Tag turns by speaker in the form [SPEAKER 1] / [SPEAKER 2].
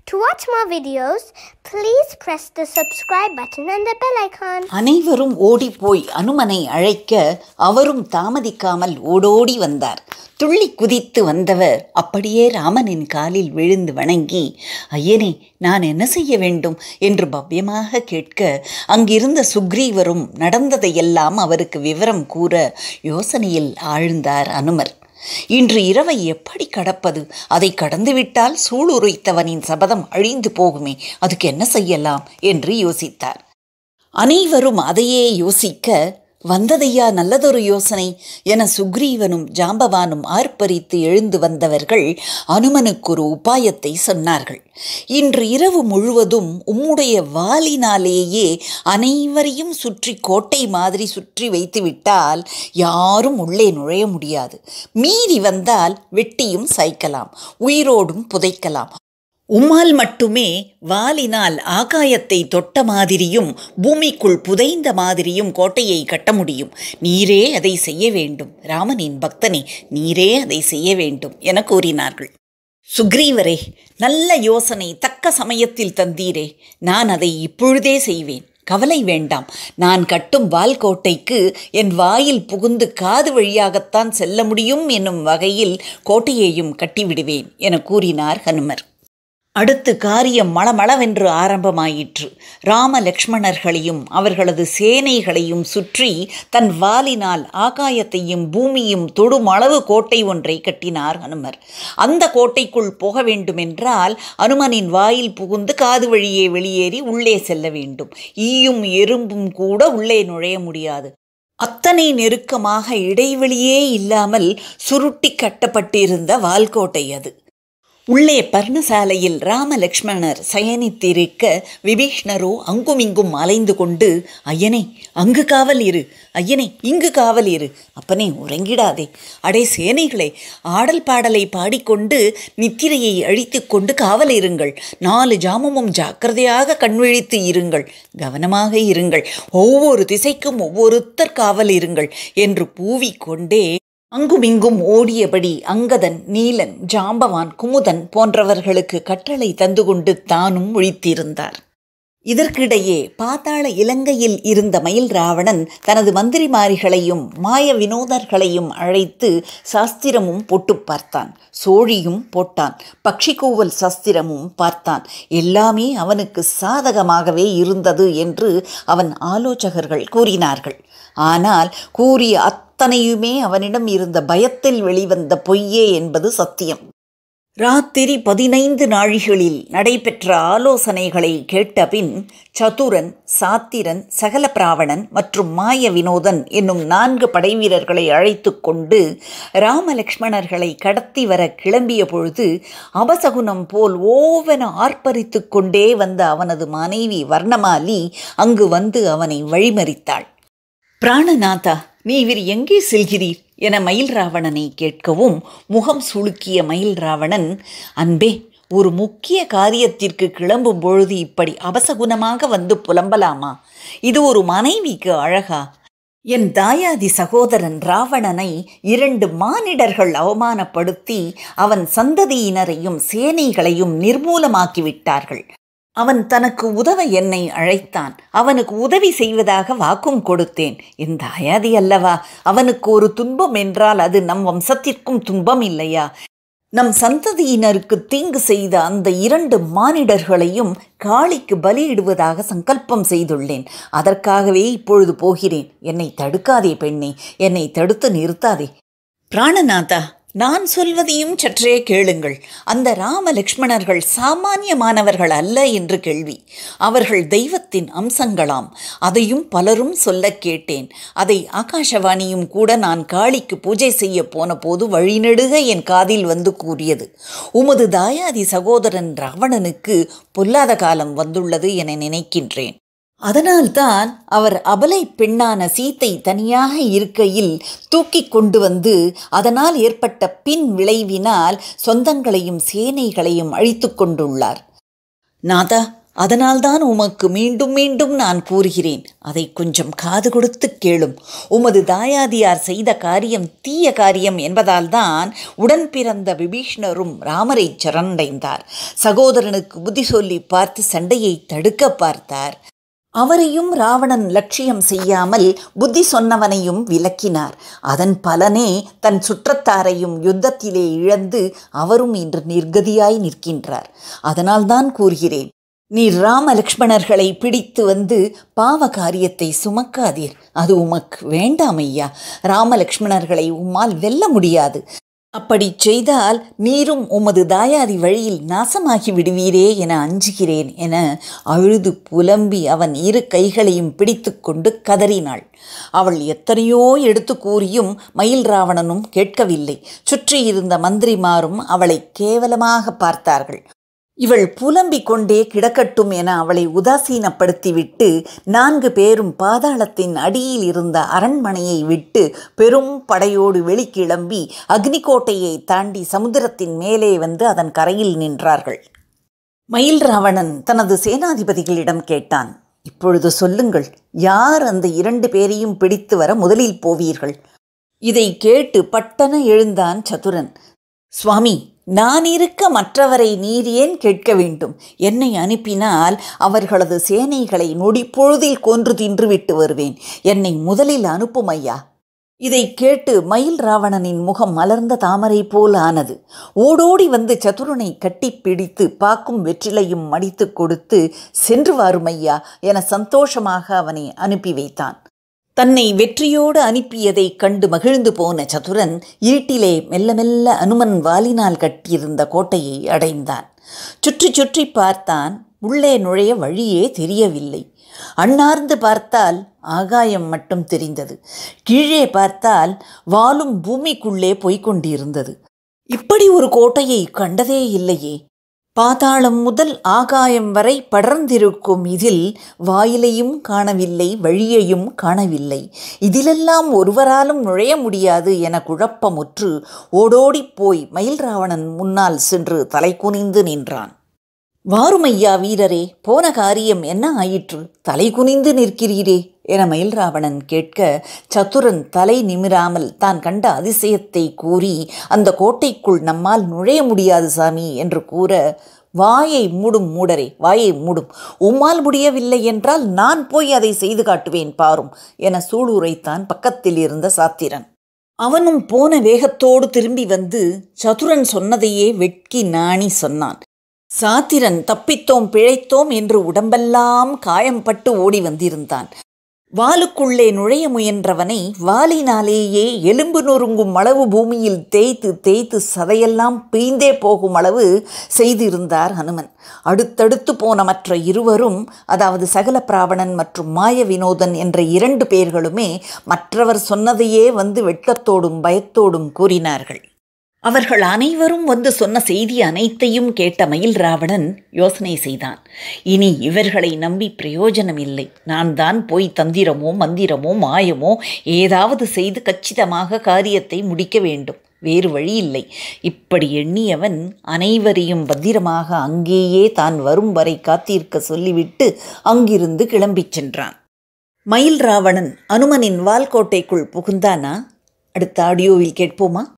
[SPEAKER 1] To watch more videos, please press the subscribe button and the bell icon.
[SPEAKER 2] அனைவரும் ஓடிப்போய் அனுமனை அழைக்க அவரும் தாமதிக்காமல் ஓடோடி வந்தார் துள்ளி குதித்து வந்தவர் அப்படியே ராமனின் காலில் விழுந்து வணங்கி ஐயனே நான் என்ன செய்ய வேண்டும் என்று பவ்யமாக கேட்க அங்கிருந்த சுக்ரீவரும் நடந்ததையெல்லாம் அவருக்கு விவரம் கூற யோசனையில் ஆழ்ந்தார் அனுமர் இன்று இரவை எப்படி கடப்பது அதை கடந்துவிட்டால் சூளுரைத்தவனின் சபதம் அழிந்து போகுமே அதுக்கு என்ன செய்யலாம் என்று யோசித்தார் அனைவரும் அதையே யோசிக்க வந்ததையா நல்லதொரு யோசனை என சுக்ரீவனும் ஜாம்பவானும் ஆர்ப்பரித்து எழுந்து வந்தவர்கள் அனுமனுக்கு ஒரு உபாயத்தை சொன்னார்கள் இன்று இரவு முழுவதும் உம்முடைய வாலினாலேயே அனைவரையும் சுற்றி கோட்டை மாதிரி சுற்றி வைத்து விட்டால் யாரும் உள்ளே நுழைய முடியாது மீறி வந்தால் வெட்டியும் சாய்க்கலாம் உயிரோடும் புதைக்கலாம் உம்மால் மட்டுமே வாலினால் ஆகாயத்தை தொட்ட மாதிரியும் பூமிக்குள் புதைந்த மாதிரியும் கோட்டையை கட்ட முடியும் நீரே அதை செய்ய வேண்டும் ராமனின் பக்தனே நீரே அதை செய்ய வேண்டும் என கூறினார்கள் சுக்ரீவரே நல்ல யோசனை தக்க சமயத்தில் தந்தீரே நான் அதை இப்பொழுதே செய்வேன் கவலை வேண்டாம் நான் கட்டும் வால்கோட்டைக்கு என் வாயில் புகுந்து காது வழியாகத்தான் செல்ல முடியும் என்னும் வகையில் கோட்டையையும் கட்டிவிடுவேன் என கூறினார் ஹனுமர் அடுத்து காரியம் மளமளவென்று ஆரம்பமாயிற்று ராம லக்ஷ்மணர்களையும் அவர்களது சேனைகளையும் சுற்றி தன் வாலினால் ஆகாயத்தையும் பூமியும் தொடும் அளவு கோட்டை ஒன்றை கட்டினார் அனுமர் அந்த கோட்டைக்குள் போக வேண்டுமென்றால் அனுமனின் வாயில் புகுந்து காது வழியே வெளியேறி உள்ளே செல்ல வேண்டும் ஈயும் எறும்பும் கூட உள்ளே நுழைய முடியாது அத்தனை நெருக்கமாக இடைவெளியே இல்லாமல் சுருட்டி கட்டப்பட்டிருந்த வால்கோட்டை அது உள்ளே பர்ணசாலையில் ராம லக்ஷ்மணர் சயனித்திருக்க விபீஷ்ணரோ அங்குமிங்கும் அலைந்து கொண்டு ஐயனே அங்கு காவல் இரு ஐயனே இங்கு காவல் இரு அப்பனே உறங்கிடாதே அடே சேனைகளே ஆடல் பாடலை பாடிக்கொண்டு நித்திரையை அழித்து கொண்டு காவல் இருங்கள் நாலு ஜாமமும் ஜாக்கிரதையாக கண்விழித்து இருங்கள் கவனமாக இருங்கள் ஒவ்வொரு திசைக்கும் ஒவ்வொருத்தர் காவல் இருங்கள் என்று பூவிக்கொண்டே அங்குமிங்கும் ஓடியபடி அங்கதன் நீலன் ஜாம்பவான் குமுதன் போன்றவர்களுக்கு கட்டளை தந்து கொண்டு தானும் ஒழித்திருந்தார் இதற்கிடையே பாதாள இலங்கையில் இருந்த மயில் ராவணன் தனது மந்திரிமாரிகளையும் மாய வினோதர்களையும் அழைத்து சாஸ்திரமும் போட்டு பார்த்தான் சோழியும் போட்டான் பக்ஷிக்கூவல் சாஸ்திரமும் பார்த்தான் எல்லாமே அவனுக்கு சாதகமாகவே இருந்தது என்று அவன் ஆலோசகர்கள் கூறினார்கள் ஆனால் கூறிய அத்தனையுமே அவனிடம் இருந்த பயத்தில் வெளிவந்த பொய்யே என்பது சத்தியம் ராத்திரி பதினைந்து நாழிகளில் நடைபெற்ற ஆலோசனைகளை கேட்டபின் சதுரன் சாத்திரன் சகலபிராவணன் மற்றும் மாய வினோதன் என்னும் நான்கு படைவீரர்களை அழைத்து கொண்டு ராமலக்ஷ்மணர்களை கடத்தி வர கிளம்பிய பொழுது அபசகுனம் போல் ஓவென ஆர்ப்பரித்து கொண்டே வந்த அவனது மனைவி வர்ணமாலி அங்கு வந்து அவனை வழிமறித்தாள் பிராணநாதா நீவிர் எங்கே செல்கிறீர் என மயில் ராவணனை கேட்கவும் முகம் சுளுக்கிய மயில் ராவணன் அன்பே ஒரு முக்கிய காரியத்திற்கு கிளம்பும் பொழுது இப்படி அபசகுனமாக வந்து புலம்பலாமா இது ஒரு மனைவிக்கு அழகா என் தாயாதி சகோதரன் ராவணனை இரண்டு மானிடர்கள் அவமானப்படுத்தி அவன் சந்ததியினரையும் சேனைகளையும் நிர்மூலமாக்கி விட்டார்கள் அவன் தனக்கு உதவ என்னை அழைத்தான் அவனுக்கு உதவி செய்வதாக வாக்கும் கொடுத்தேன் என் தாயாதி அல்லவா அவனுக்கு ஒரு துன்பம் என்றால் அது நம் வம்சத்திற்கும் துன்பம் இல்லையா நம் சந்ததியினருக்கு தீங்கு செய்த அந்த இரண்டு மானிடர்களையும் காளிக்கு பலியிடுவதாக சங்கல்பம் செய்துள்ளேன் அதற்காகவே இப்பொழுது போகிறேன் என்னை தடுக்காதே பெண்ணே என்னை தடுத்து நிறுத்தாதே பிராணநாதா நான் சொல்வதையும் சற்றே கேளுங்கள் அந்த ராம லக்ஷ்மணர்கள் சாமானியமானவர்கள் அல்ல என்று கேள்வி அவர்கள் தெய்வத்தின் அம்சங்களாம் அதையும் பலரும் சொல்ல கேட்டேன் அதை ஆகாஷவாணியும் கூட நான் காளிக்கு பூஜை செய்ய போன போது வழிநெடுக என் காதில் வந்து கூறியது உமது தாயாதி சகோதரன் ராவணனுக்கு பொல்லாத காலம் வந்துள்ளது என நினைக்கின்றேன் அதனால்தான் அவர் அபலை பெண்ணான சீத்தை தனியாக இருக்கையில் தூக்கி கொண்டு வந்து அதனால் ஏற்பட்ட பின் விளைவினால் சொந்தங்களையும் சேனைகளையும் அழித்து கொண்டுள்ளார் நாதா அதனால்தான் உமக்கு மீண்டும் மீண்டும் நான் கூறுகிறேன் அதை கொஞ்சம் காது கொடுத்து கேளும் உமது தாயாதியார் செய்த காரியம் தீய காரியம் என்பதால்தான் உடன் பிறந்த விபீஷ்ணரும் ராமரை சரணடைந்தார் சகோதரனுக்கு புத்தி சொல்லி பார்த்து சண்டையை தடுக்க பார்த்தார் அவரையும் ராவணன் லட்சியம் செய்யாமல் புத்தி சொன்னவனையும் விலக்கினார் அதன் பலனே தன் சுற்றத்தாரையும் யுத்தத்திலே இழந்து அவரும் இன்று நிர்கதியாய் நிற்கின்றார் அதனால்தான் கூறுகிறேன் நீர் ராம லக்ஷ்மணர்களை பிடித்து வந்து பாவ காரியத்தை சுமக்காதீர் அது உமக்கு வேண்டாம் ஐயா ராம லக்ஷ்மணர்களை உம்மால் வெல்ல முடியாது அப்படி செய்தால் நீரும் உமது தாயாதி வழியில் நாசமாகி விடுவீரே என அஞ்சுகிறேன் என அழுது புலம்பி அவன் இரு கைகளையும் பிடித்து கொண்டு கதறினாள் அவள் எத்தனையோ எடுத்து கூறியும் மயில் ராவணனும் கேட்கவில்லை சுற்றியிருந்த மந்திரிமாரும் அவளை கேவலமாக பார்த்தார்கள் இவள் புலம்பிக் கொண்டே கிடக்கட்டும் என அவளை உதாசீனப்படுத்திவிட்டு நான்கு பேரும் பாதாளத்தின் அடியில் இருந்த அரண்மனையை விட்டு பெரும் படையோடு வெளிக்கிளம்பி அக்னிகோட்டையை தாண்டி சமுத்திரத்தின் மேலே வந்து அதன் கரையில் நின்றார்கள் மயில் ராவணன் தனது சேனாதிபதிகளிடம் கேட்டான் இப்பொழுது சொல்லுங்கள் யார் அந்த இரண்டு பேரையும் பிடித்து வர முதலில் போவீர்கள் இதை கேட்டு பட்டன எழுந்தான் சதுரன் சுவாமி நான் இருக்க மற்றவரை நீர் ஏன் கேட்க வேண்டும் என்னை அனுப்பினால் அவர்களது சேனைகளை நொடிப்பொழுதில் கொன்று தின்றுவிட்டு வருவேன் என்னை முதலில் அனுப்பும் ஐயா இதை கேட்டு மயில் ராவணனின் முகம் மலர்ந்த தாமரை போல் ஆனது ஓடோடி வந்து சதுரனை கட்டிப்பிடித்து பாக்கும் வெற்றிலையும் மடித்து கொடுத்து சென்று வாரும் ஐயா என சந்தோஷமாக அவனை அனுப்பி வைத்தான் தன்னை வெற்றியோடு அனுப்பியதைக் கண்டு மகிழ்ந்து போன சதுரன் இருட்டிலே மெல்ல மெல்ல அனுமன் வாலினால் கட்டியிருந்த கோட்டையை அடைந்தான் சுற்றி சுற்றி பார்த்தான் உள்ளே நுழைய வழியே தெரியவில்லை அண்ணார்ந்து பார்த்தால் ஆகாயம் மட்டும் தெரிந்தது கீழே பார்த்தால் வாலும் பூமிக்குள்ளே போய்க் கொண்டிருந்தது இப்படி ஒரு கோட்டையை கண்டதே இல்லையே பாதாளம் முதல் ஆகாயம் வரை படர்ந்திருக்கும் இதில் வாயிலையும் காணவில்லை வழியையும் காணவில்லை இதிலெல்லாம் ஒருவராலும் நுழைய முடியாது என குழப்பமுற்று ஓடோடிப் போய் மயில் ராவணன் முன்னால் சென்று தலை குனிந்து நின்றான் வாருமையா வீரரே போன காரியம் என்ன ஆயிற்று தலை குனிந்து நிற்கிறீரே என மயில் ராவணன் கேட்க சத்துரன் தலை நிமிராமல் தான் கண்ட அதிசயத்தை கூறி அந்த கோட்டைக்குள் நம்மால் நுழைய முடியாது சாமி என்று கூற வாயை மூடும் மூடரே வாயை மூடும் உம்மால் முடியவில்லை என்றால் நான் போய் அதை செய்து காட்டுவேன் பாரும் என சூளுரைத்தான் பக்கத்தில் இருந்த சாத்திரன் அவனும் போன வேகத்தோடு திரும்பி வந்து சதுரன் சொன்னதையே வெட்கி நாணி சொன்னான் சாத்திரன் தப்பித்தோம் பிழைத்தோம் என்று உடம்பெல்லாம் காயம்பட்டு ஓடி வந்திருந்தான் வாலுக்குள்ளே நுழைய முயன்றவனை வாலினாலேயே எலும்பு நொறுங்கும் அளவு பூமியில் தேய்த்து தேய்த்து சதையெல்லாம் பீந்தே போகும் அளவு செய்திருந்தார் ஹனுமன் அடுத்தடுத்து போன மற்ற இருவரும் அதாவது சகல பிராவணன் மற்றும் மாய வினோதன் என்ற இரண்டு பேர்களுமே மற்றவர் சொன்னதையே வந்து வெட்கத்தோடும் பயத்தோடும் கூறினார்கள் அவர்கள் அனைவரும் வந்து சொன்ன செய்தி அனைத்தையும் கேட்ட மயில் ராவணன் யோசனை செய்தான் இனி இவர்களை நம்பி பிரயோஜனம் இல்லை நான் தான் போய் தந்திரமோ மந்திரமோ மாயமோ ஏதாவது செய்து கச்சிதமாக காரியத்தை முடிக்க வேண்டும் வேறு வழி இல்லை இப்படி எண்ணியவன் அனைவரையும் பத்திரமாக அங்கேயே தான் வரும் வரை காத்திருக்க சொல்லிவிட்டு அங்கிருந்து கிளம்பிச் சென்றான் மயில் ராவணன் அனுமனின் வால்கோட்டைக்குள் புகுந்தானா அடுத்த ஆடியோவில் கேட்போமா